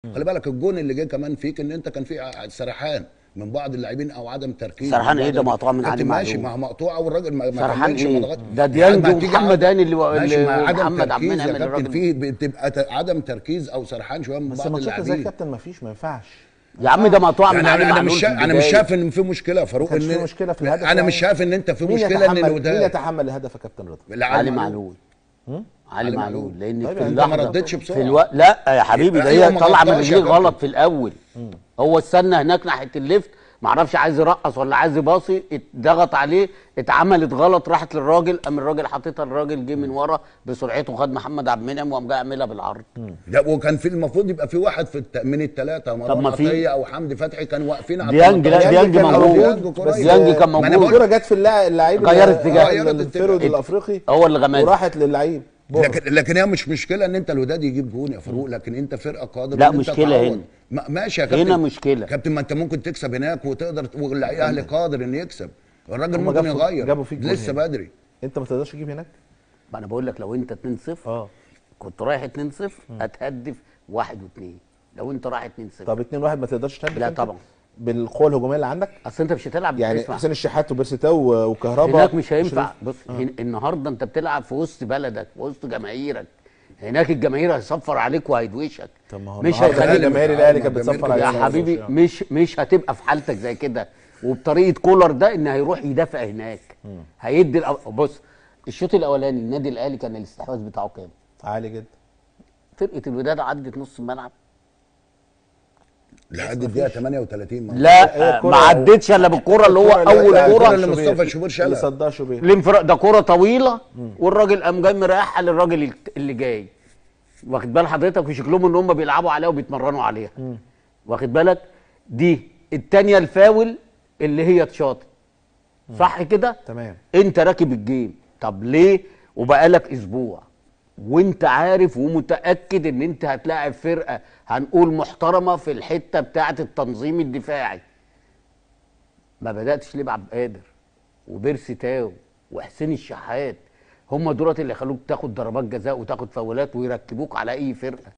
خلي بالك الجون اللي جه كمان فيك ان انت كان في ع- سرحان من بعض اللاعبين او عدم تركيز سرحان من ايه بعض ده ال- مقطوع من كابتن علي ماشي معلول. ما هو مقطوعه والراجل ما ما سرحان كملش ما ايه ضغط- ده ديانج ما تيجي ومحمد عدم- هاني اللي ماشي مع اللي عدم محمد عبد تركيز المنعم يا اللي كابتن الراجل في بتبقى ت- عدم تركيز او سرحان شويه من بس بعض ماتشات زي اللاعبين كابتن ما فيش ما ينفعش يا عم ده مقطوع من يعني علي انا انا معلول مش في شا... انا مش البداية. شايف ان في مشكله يا فاروق ما كانش ان في مشكله في الهدف انا يعني. مش شايف ان انت في مين مشكله ان يتحمل مين الوداد يتحمل الهدف يا كابتن رضا لا، علي معلول علي علي معلول معلول. لان طيب في انت ما اللحظه ردتش بسرعة. في الوقت لا يا حبيبي ده أيوة، هي ما طالعه من غلطتش يا رجليه كابتن. غلط في الاول هو استنى هناك ناحيه الليفت معرفش عايز يرقص ولا عايز يباصي اتضغط عليه اتعملت غلط راحت للراجل قام الراجل حاططها الراجل جه من ورا بسرعته خد محمد عبد المنعم وقام جاي عاملها بالعرض ده وكان في المفروض يبقى في واحد في الت... من الثلاثه مروان ما في- عطيه او حمدي فتحي كانوا واقفين على ديانج لا 18. ديانج كان موجود ديانج كويس. بس ديانج كان ما أنا موجود الكوره جت في اللاعب اللعيب غيرت اللي- اتجاه. آه، غيرت الفيرود اتجاه. الافريقي هو اللي غمز وراحت للعيب بورو. لكن لكن هي مش مشكله ان انت الوداد يجيب جون يا فاروق لكن انت فرقه قادر لا، إن أنت مشكلة تعوض. هنا. ما ماشي يا كابتن هنا مشكلة. كابتن ما انت ممكن تكسب هناك وتقدر والاهلي قادر انه يكسب الراجل هم ممكن جابوا- يغير جابوا فيك جون لسه هنا. بدري انت ما تقدرش تجيب هناك ما انا بقول لك لو انت 2-0 اه كنت رايح 2-0 هتهدف 1 و2 لو انت رايح 2-0 طب 2 1 ما تقدرش تهدف لا انت؟ طبعا. بالقوه الهجوميه اللي عندك اصل انت مش هتلعب يعني اسمع. حسين الشحات وبيرسيتاو و- وكهربا هناك مش هينفع شريف. بص هن... النهارده انت بتلعب في وسط بلدك في وسط جماهيرك هناك الجماهير هيصفر عليك وهيدوشك طب ما هو مش النهارده هيخليك جماهير الاهلي كانت جماهير بتصفر كده يا علينا. حبيبي مش مش هتبقى في حالتك زي كده وبطريقه كولر ده ان هيروح يدافع هناك هيدي الأو... بص الشوط الاولاني النادي الاهلي كان الاستحواذ بتاعه كام؟ عالي جدا فرقه الوداد عدت نص الملعب لحد الدقيقه 38 ما- هي لا الكرة- ما عدتش الا بالكوره اللي هو الكرة اللي- اول لا، الكرة كوره اللي مصطفى شوبير شالها. اللي صدها شوبير الانفراد ده كوره طويله والراجل قام جاي مريحها للراجل الت- اللي جاي واخد بال حضرتك وشكلهم ان هم بيلعبوا عليها وبيتمرنوا عليها واخد بالك دي التانية الفاول اللي هي تشاطي صح كده تمام انت راكب الجيم طب ليه وبقالك اسبوع وانت عارف ومتاكد ان انت هتلاعب فرقه هنقول محترمه في الحته بتاعه التنظيم الدفاعي ما بداتش ليه بعبد قادر وبيرسي تاو وحسين الشحات هم دولت اللي يخلوك تاخد ضربات جزاء وتاخد فاولات ويركبوك على اي فرقه